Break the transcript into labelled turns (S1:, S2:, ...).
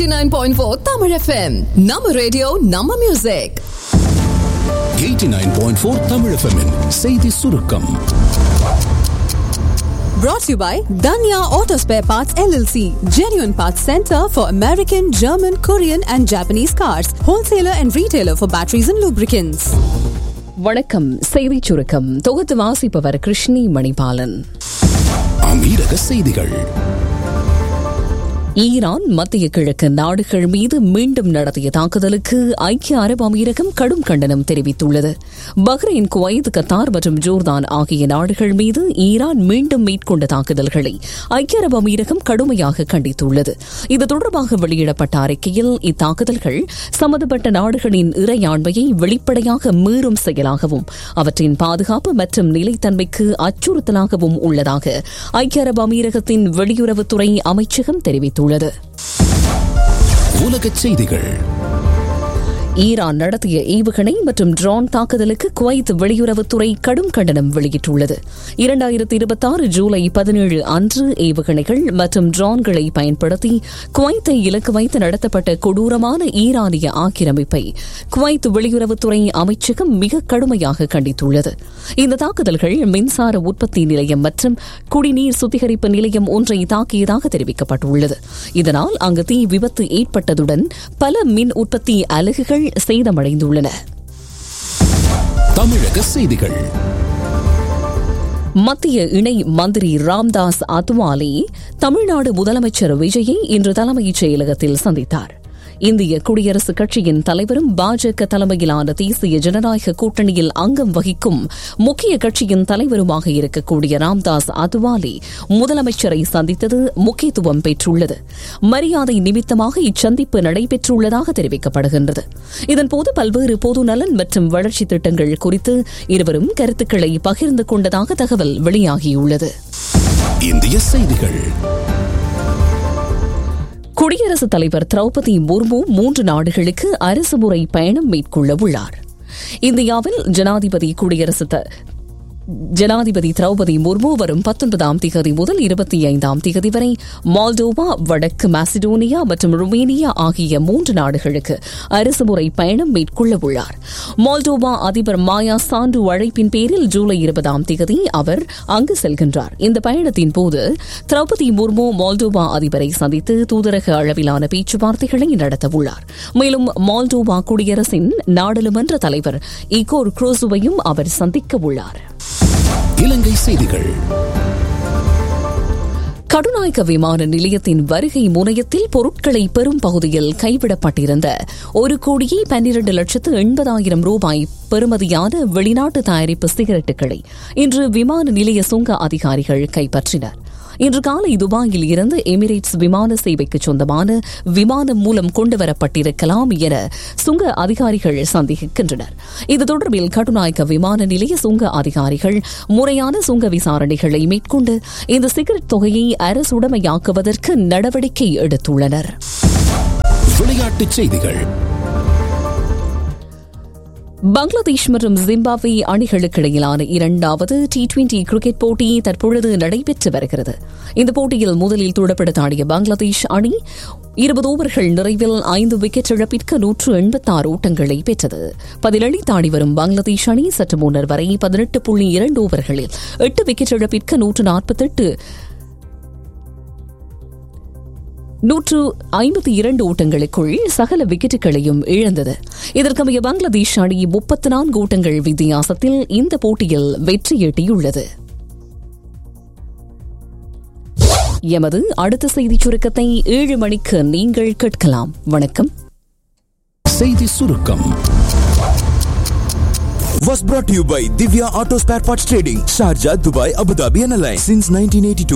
S1: 89.4 Tamil FM. நம்ம radio நம்ம music
S2: 89.4 Tamil FM -இன் செய்தி சுருக்கம்
S1: brought to you by Danya Auto Spare Parts LLC, genuine parts center for American, German, Korean and Japanese cars, wholesaler and retailer for batteries and lubricants.
S3: வணக்கம் செய்திச் சுருக்கம் தொகுத்து வாசிப்பவர் கிருஷ்ணி மணிபாலன்
S2: அமீரக செய்திகள்
S3: ஈரான் மத்திய கிழக்கு நாடுகள் மீது மீண்டும் நடத்திய தாக்குதலுக்கு ஐக்கிய அரபு அமீரகம் கடும் கண்டனம் தெரிவித்துள்ளது பஹ்ரைன் குவைத் கத்தார் மற்றும் ஜோர்தான் ஆகிய நாடுகள் மீது ஈரான் மீண்டும் மேற்கொண்ட தாக்குதல்களை ஐக்கிய அரபு அமீரகம் கடுமையாக கண்டித்துள்ளது இது தொடர்பாக வெளியிடப்பட்ட அறிக்கையில் இத்தாக்குதல்கள் சம்பந்தப்பட்ட நாடுகளின் இறையாண்மையை வெளிப்படையாக மீறும் செயலாகவும் அவற்றின் பாதுகாப்பு மற்றும் நிலைத்தன்மைக்கு அச்சுறுத்தலாகவும் உள்ளதாக ஐக்கிய அரபு அமீரகத்தின் வெளியுறவுத்துறை அமைச்சகம் தெரிவித்துள்ளது
S2: உலகச் செய்திகள்
S3: ஈரான் நடத்திய ஏவுகணை மற்றும் ட்ரோன் தாக்குதலுக்கு குவைத் வெளியுறவுத்துறை கடும் கண்டனம் வெளியிட்டுள்ளது இரண்டாயிரத்தி இருபத்தாறு ஜூலை பதினேழு அன்று ஏவுகணைகள் மற்றும் ட்ரோன்களை பயன்படுத்தி குவைத்தை இலக்கு வைத்து நடத்தப்பட்ட கொடூரமான ஈரானிய ஆக்கிரமிப்பை குவைத் வெளியுறவுத்துறை அமைச்சகம் மிக கடுமையாக கண்டித்துள்ளது இந்த தாக்குதல்கள் மின்சார உற்பத்தி நிலையம் மற்றும் குடிநீர் சுத்திகரிப்பு நிலையம் ஒன்றை தாக்கியதாக தெரிவிக்கப்பட்டுள்ளது இதனால் அங்கு தீ விபத்து ஏற்பட்டதுடன் பல மின் உற்பத்தி அலகுகள் சேதமடைந்துள்ளன
S2: தமிழக செய்திகள்
S3: மத்திய இணை மந்திரி ராம்தாஸ் அத்வாலே தமிழ்நாடு முதலமைச்சர் விஜயை இன்று தலைமைச் செயலகத்தில் சந்தித்தார் இந்திய குடியரசுக் கட்சியின் தலைவரும் பாஜக தலைமையிலான தேசிய ஜனநாயக கூட்டணியில் அங்கம் வகிக்கும் முக்கிய கட்சியின் தலைவருமாக இருக்கக்கூடிய ராம்தாஸ் அத்வாலே முதலமைச்சரை சந்தித்தது முக்கியத்துவம் பெற்றுள்ளது மரியாதை நிமித்தமாக இச்சந்திப்பு நடைபெற்றுள்ளதாக தெரிவிக்கப்படுகின்றது இதன்போது பல்வேறு பொது நலன் மற்றும் வளர்ச்சி திட்டங்கள் குறித்து இருவரும் கருத்துக்களை பகிர்ந்து கொண்டதாக தகவல் வெளியாகியுள்ளது
S2: இந்திய செய்திகள்
S3: குடியரசுத் தலைவர் திரௌபதி முர்மு மூன்று நாடுகளுக்கு அரசுமுறை பயணம் மேற்கொள்ள உள்ளார் இந்தியாவில் ஜனாதிபதி குடியரசுத் ஜனாதிபதி திரௌபதி முர்மு வரும் பத்தொன்பதாம் திகதி முதல் இருபத்தி ஐந்தாம் திகதி வரை மால்டோவா வடக்கு மாசிடோனியா மற்றும் ருமேனியா ஆகிய மூன்று நாடுகளுக்கு அரசுமுறை பயணம் மேற்கொள்ள உள்ளார் மால்டோவா அதிபர் மாயா சாண்டு அழைப்பின் பேரில் ஜூலை இருபதாம் திகதி அவர் அங்கு செல்கின்றார் இந்த பயணத்தின் போது திரௌபதி முர்மு மால்டோவா அதிபரை சந்தித்து தூதரக அளவிலான பேச்சுவார்த்தைகளை நடத்தவுள்ளார் மேலும் மால்டோவா குடியரசின் நாடாளுமன்ற தலைவர் இகோர் குரோசுவையும் அவர் சந்திக்க உள்ளார்
S2: இலங்கை செய்திகள்
S3: கடுநாயக்க விமான நிலையத்தின் வருகை முனையத்தில் பொருட்களை பெறும் பகுதியில் கைவிடப்பட்டிருந்த ஒரு கோடியே பன்னிரண்டு லட்சத்து எண்பதாயிரம் ரூபாய் பெறுமதியான வெளிநாட்டு தயாரிப்பு சிகரெட்டுகளை இன்று விமான நிலைய சுங்க அதிகாரிகள் கைப்பற்றினர் இன்று காலை துபாயில் இருந்து எமிரேட்ஸ் விமான சேவைக்கு சொந்தமான விமானம் மூலம் கொண்டுவரப்பட்டிருக்கலாம் என சுங்க அதிகாரிகள் சந்தேகிக்கின்றனர் இது தொடர்பில் கடுநாயக்க விமான நிலைய சுங்க அதிகாரிகள் முறையான சுங்க விசாரணைகளை மேற்கொண்டு இந்த சிகரெட் தொகையை அரசுடைமையாக்குவதற்கு நடவடிக்கை எடுத்துள்ளனர்
S2: விளையாட்டுச் செய்திகள்
S3: பங்களாதேஷ் மற்றும் ஜிம்பாப்வே அணிகளுக்கு இடையிலான இரண்டாவது டி டுவெண்டி கிரிக்கெட் போட்டி தற்பொழுது நடைபெற்று வருகிறது இந்த போட்டியில் முதலில் துடப்படுத்த ஆடிய பங்களாதேஷ் அணி இருபது ஓவர்கள் நிறைவில் ஐந்து விக்கெட் இழப்பிற்கு நூற்று எண்பத்தாறு ஓட்டங்களை பெற்றது பதிலளித்து ஆடி வரும் பங்களாதேஷ் அணி சற்று முன்னர் வரை பதினெட்டு புள்ளி இரண்டு ஓவர்களில் எட்டு விக்கெட் இழப்பிற்கு நூற்று நாற்பத்தெட்டு நூற்று ஐம்பத்தி இரண்டு ஓட்டங்களுக்குள் சகல விக்கெட்டுகளையும் இழந்தது இதற்கமைய பங்களாதேஷ் அணி முப்பத்தி நான்கு ஓட்டங்கள் வித்தியாசத்தில் இந்த போட்டியில் வெற்றியீட்டியுள்ளது எமது அடுத்த செய்திச் சுருக்கத்தை ஏழு மணிக்கு நீங்கள் கேட்கலாம் வணக்கம்
S2: செய்தி சுருக்கம்
S4: was brought to you by Divya Auto Spare Parts Trading, Sharjah, Dubai, Abu Dhabi and Alliance since 1982.